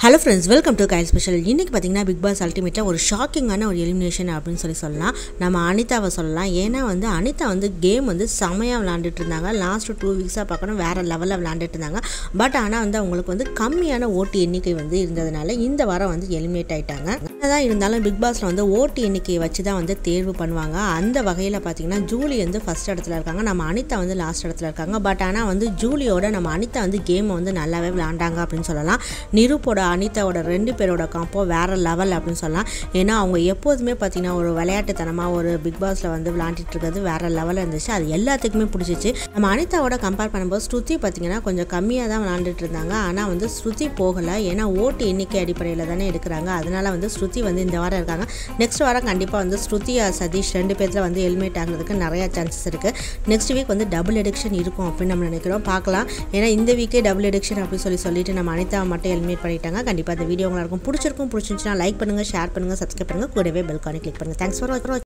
hello friends welcome to கைல் special இன்றைக்கி பார்த்தீங்கன்னா பிக் பாஸ் அல்டிமேட்டில் ஒரு ஷாக்கிங்கான ஒரு எலிமினேஷன் அப்படின்னு சொல்லி சொல்லலாம் நம்ம அனிதாவை சொல்லலாம் ஏன்னா வந்து அனிதா வந்து கேம் வந்து செமையாக விளாண்டுட்டு இருந்தாங்க லாஸ்ட் டூ வீக்ஸாக பார்க்கணும் வேறு லெவலில் விளாண்டுட்டு இருந்தாங்க பட் ஆனால் வந்து அவங்களுக்கு வந்து கம்மியான ஓட்டு எண்ணிக்கை வந்து இருந்ததுனால இந்த வாரம் வந்து எலிமினேட் ஆயிட்டாங்க என்னதான் இருந்தாலும் பிக் பாஸில் வந்து ஓட்டு எண்ணிக்கையை வச்சு தான் வந்து தேர்வு பண்ணுவாங்க அந்த வகையில் பார்த்தீங்கன்னா ஜூலி வந்து ஃபஸ்ட் இடத்துல இருக்காங்க நம்ம அனிதா வந்து லாஸ்ட் இடத்துல இருக்காங்க பட் ஆனால் வந்து ஜூலியோட நம்ம அனிதா வந்து கேமை வந்து நல்லாவே விளாண்டாங்க அப்படின்னு சொல்லலாம் நிரூப்போட அனிதாவோட ரெண்டு பேரோட காம்போ வேறு லெவல் அப்படின்னு சொல்லலாம் ஏன்னா அவங்க எப்போதுமே பார்த்தீங்கன்னா ஒரு விளையாட்டுத்தனமாக ஒரு பிக் பாஸில் வந்து விளாண்டுட்டு இருக்கிறது வேறு லெவலில் இருந்துச்சு அது எல்லாத்துக்குமே பிடிச்சிச்சு நம்ம அனிதாவோட கம்பேர் பண்ணும்போது ஸ்ருதி பார்த்தீங்கன்னா கொஞ்சம் கம்மியாக தான் விளாண்டுட்டு இருந்தாங்க ஆனால் வந்து ஸ்ருதி போகலை ஏன்னா ஓட்டு எண்ணிக்கை அடிப்படையில் தானே எடுக்கிறாங்க அதனால வந்து ஸ்ருதி வந்து இந்த வாரம் இருக்காங்க நெக்ஸ்ட் வாரம் கண்டிப்பாக வந்து ஸ்ருதி ஆர் சதீஷ் ரெண்டு பேர்த்தில் வந்து எலிமினேட் ஆகிறதுக்கு நிறையா சான்சஸ் இருக்குது நெக்ஸ்ட் வீக் வந்து டபுள் எடிக்ஷன் இருக்கும் அப்படின்னு நம்ம நினைக்கிறோம் பார்க்கலாம் ஏன்னா இந்த வீக்கே டபுள் எடிக்ஷன் அப்படின்னு சொல்லி சொல்லிட்டு நம்ம அனிதாவை மட்டும் எலிமினேட் பண்ணிட்டாங்க கண்டிப்பாக இந்த வீடியோ உங்களுக்கு இருக்கும் பிடிச்சிருக்கும் பிடிச்சிருந்துச்சுன்னா லைக் பண்ணுங்கள் ஷேர் பண்ணுங்கள் சப்ஸ்கிரைப் பண்ணுங்கள் கூடவே பெல்கானி கிளிக் பண்ணுங்கள் தேங்க்ஸ் ஃபார் வாட்ச்